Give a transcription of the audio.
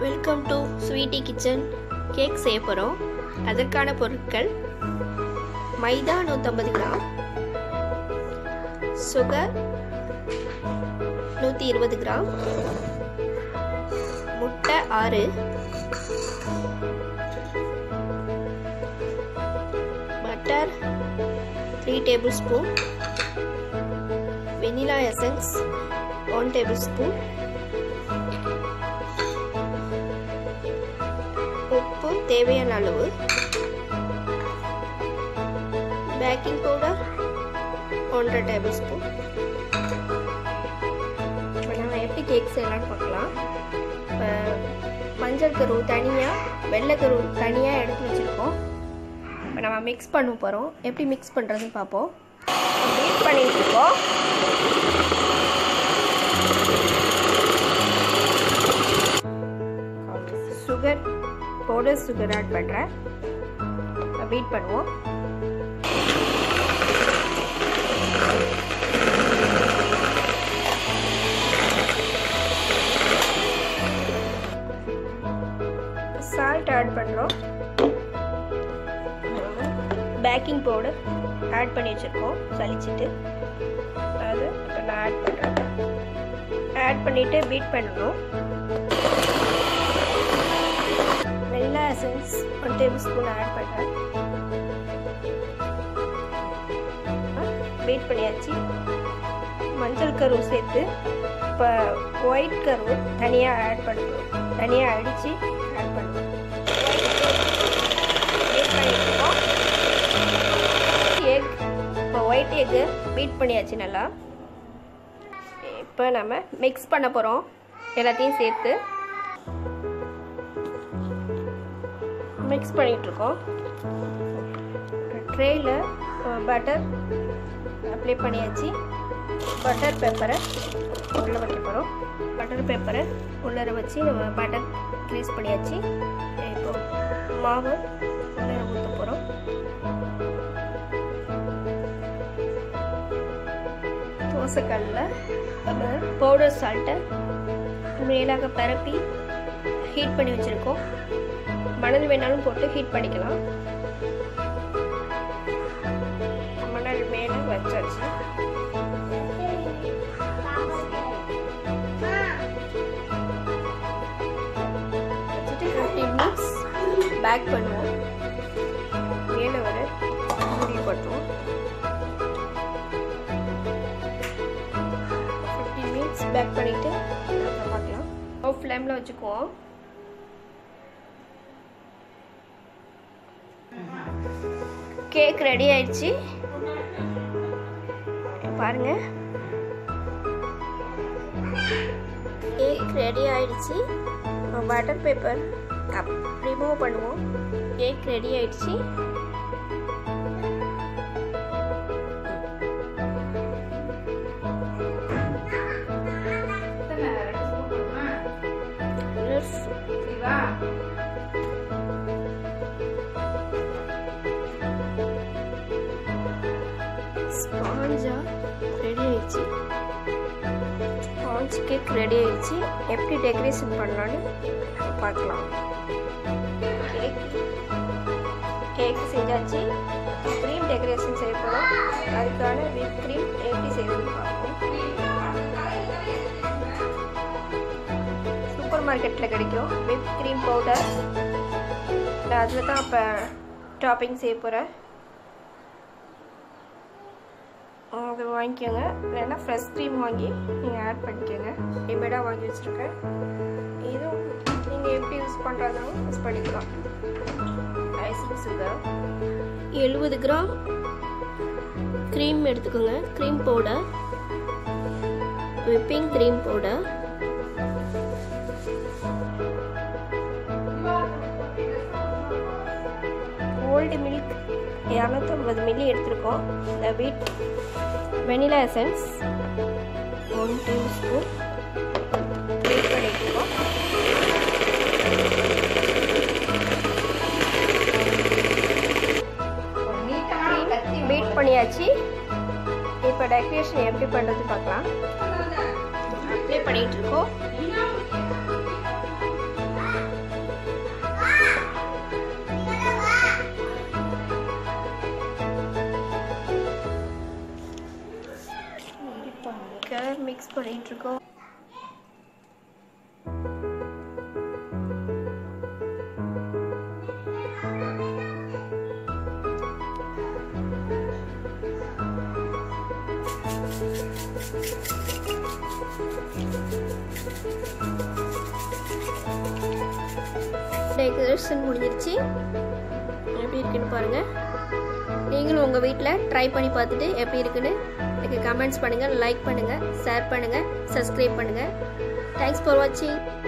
welcome to sweety kitchen cake செய்ய போகிறோம் அதற்கான பொருட்கள் மைதா நூற்றம்பது கிராம் சுகர் நூற்றி இருபது கிராம் முட்டை ஆறு butter three tablespoon vanilla essence one tablespoon உப்பு தேவையான அளவு பேக்கிங் பவுடர் ஒன்றரை டேபிள் ஸ்பூன் இப்போ நம்ம எப்படி கேக் செய்யலாம்னு பார்க்கலாம் இப்போ மஞ்சள் கரு தனியாக வெள்ளைக்கரு தனியாக எடுத்து வச்சுருக்கோம் இப்போ நம்ம மிக்ஸ் பண்ண போகிறோம் எப்படி மிக்ஸ் பண்ணுறதுன்னு பார்ப்போம் பீட் பண்ணிட்டு இருக்கோம் சுகர் பவுடர் சுகர் ஆட் பண்ணுறேன் பீட் பண்ணுவோம் சால்ட் ஆட் பண்ணுறோம் பேக்கிங் பவுடர் ஆட் பண்ணி வச்சுருக்கோம் சலிச்சிட்டு அது இப்போ நான் ஆட் பண்ணுறேன் ஆட் பண்ணிவிட்டு பீட் பண்ணணும் வெள்ளை essence one tablespoon add பண்ணுறேன் பீட் பண்ணியாச்சு மஞ்சள் கரு சேர்த்து இப்போ ஒயிட் கரு தனியாக ஆட் பண்ணுறோம் தனியாக அடித்து ஆட் பண்ணுவோம் பீட் பண்ணிட்டுருக்கோம் எக் இப்போ ஒயிட் எக்கு பீட் பண்ணியாச்சு நல்லா இப்போ நம்ம மிக்ஸ் பண்ண போகிறோம் எல்லாத்தையும் சேர்த்து மிக்ஸ் பண்ணிகிட்ருக்கோம் ட்ரேயில் பட்டர் அப்ளை பண்ணியாச்சு பட்டர் பேப்பரை உள்ளே வைக்க போகிறோம் பட்டர் பேப்பரை உள்ளர வச்சு நம்ம பட்டர் க்ரீஸ் பண்ணியாச்சு இப்போ மாவு உள்ளர ஊற்ற போகிறோம் தோசைக்கல்லில் நம்ம பவுடர் சால்ட்டை மேலாக பரப்பி ஹீட் பண்ணி வச்சுருக்கோம் மணல் வேணாலும் போட்டு ஹீட் பண்ணிக்கலாம் மணல் மேலே வச்சாச்சு வச்சுட்டு ஃபிஃப்டி மினிட்ஸ் பேக் பண்ணுவோம் மேலே வர மூடி போட்டுருவோம் ஃபிஃப்டி மினிட்ஸ் பேக் பண்ணிவிட்டு அப்புறம் பார்க்கலாம் ஆஃப் ஃப்ளேமில் வச்சுக்குவோம் கேக் ரெடி ஆயிடுச்சு பாருங்க கேக் ரெடி ஆயிடுச்சு பட்டர் பேப்பர் ரிமூவ் பண்ணுவோம் கேக் ரெடி ஆயிடுச்சு ஸ்பாஞ்சா ரெடி ஆயிடுச்சு ஸ்பாஞ்ச் கேக் ரெடி ஆயிடுச்சு எப்படி டெக்கரேஷன் பண்ணலான்னு பார்க்கலாம் கேக் கேக் செஞ்சாச்சு க்ரீம் டெக்கரேஷன் செய்ய போகிறோம் அதுக்கான விப் க்ரீம் எப்படி செய்யணும்னு பார்ப்போம் சூப்பர் மார்க்கெட்டில் கிடைக்கும் விப் க்ரீம் பவுடர் நான் அதில் தான் இப்போ டாப்பிங் செய்ய போகிறேன் அது வாங்கிக்கோங்க இல்லைன்னா ஃப்ரெஷ் க்ரீம் வாங்கி நீங்கள் ஆட் பண்ணிக்கோங்க ரெடிமேடாக வாங்கி வச்சுருக்கேன் இதுவும் நீங்கள் எப்படி யூஸ் பண்ணுறதாலும் யூஸ் பண்ணிக்கலாம் ஐசிங் சுகர் எழுபது கிராம் க்ரீம் எடுத்துக்கோங்க cream powder whipping cream powder old milk இரநூத்தம்பது மில்லி எடுத்திருக்கோம் இந்த வீட் vanilla essence one tablespoon beat பண்ணிட்டுருக்கோம் பீட் பண்ணியாச்சு இப்போ டெக்கரேஷன் எப்படி பண்ணுறது பார்க்கலாம் அப்ளை பண்ணிட்டு இருக்கோம் பண்ணிகிட்ருக்கோம் டெக்கரேஷன் முடிஞ்சிருச்சு எப்படி இருக்குன்னு பாருங்கள் நீங்களும் உங்கள் வீட்டில் ட்ரை பண்ணி பார்த்துட்டு எப்படி இருக்குன்னு எனக்கு கமெண்ட்ஸ் பண்ணுங்கள் லைக் பண்ணுங்கள் ஷேர் பண்ணுங்கள் சப்ஸ்கிரைப் பண்ணுங்கள் தேங்க்ஸ் ஃபார் வாட்சிங்